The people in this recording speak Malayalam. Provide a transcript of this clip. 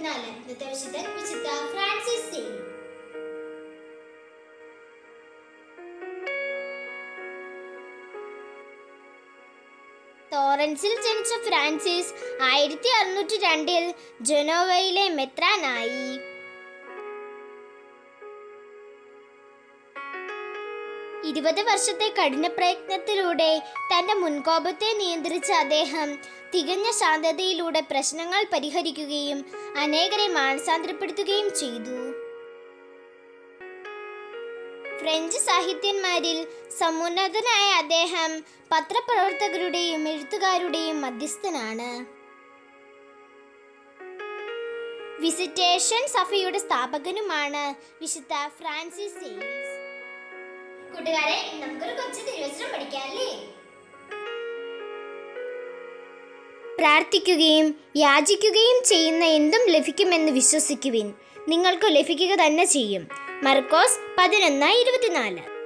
ഇരുപത്തിനാല് ഇന്നത്തെ വിശുദ്ധൻ വിശുദ്ധ ഫ്രാൻസിസ് സേവ്യർ തോറൻസിൽ ജനിച്ച ഫ്രാൻസിസ് ആയിരത്തി അറുന്നൂറ്റി രണ്ടിൽ ജനോവയിലെ മെത്രാനായി ഇരുപത് വർഷത്തെ കഠിന പ്രയത്നത്തിലൂടെ തന്റെ മുൻകോപത്തെ നിയന്ത്രിച്ച അദ്ദേഹം തികഞ്ഞ ശാന്തതയിലൂടെ പ്രശ്നങ്ങൾ പരിഹരിക്കുകയും അനേകരെ മാനസാന്തരപ്പെടുത്തുകയും ചെയ്തു ഫ്രഞ്ച് സാഹിത്യന്മാരിൽ സമുന്നതനായ അദ്ദേഹം പത്രപ്രവർത്തകരുടെയും എഴുത്തുകാരുടെയും മധ്യസ്ഥനാണ് വിസിറ്റേഷൻ സഭയുടെ സ്ഥാപകനുമാണ് വിശുദ്ധ ഫ്രാൻസിസ് സേവിയസ് കൂട്ടുകാരെ ഇന്ന് നമുക്കൊരു കൊച്ചു തിരുവചനം പഠിക്കാല്ലേ പ്രാർത്ഥിക്കുകയും യാചിക്കുകയും ചെയ്യുന്ന എന്തും ലഭിക്കുമെന്ന് വിശ്വസിക്കുവിൻ നിങ്ങൾക്ക് ലഭിക്കുക തന്നെ ചെയ്യും മർക്കോസ് പതിനൊന്ന് ഇരുപത്തിനാല്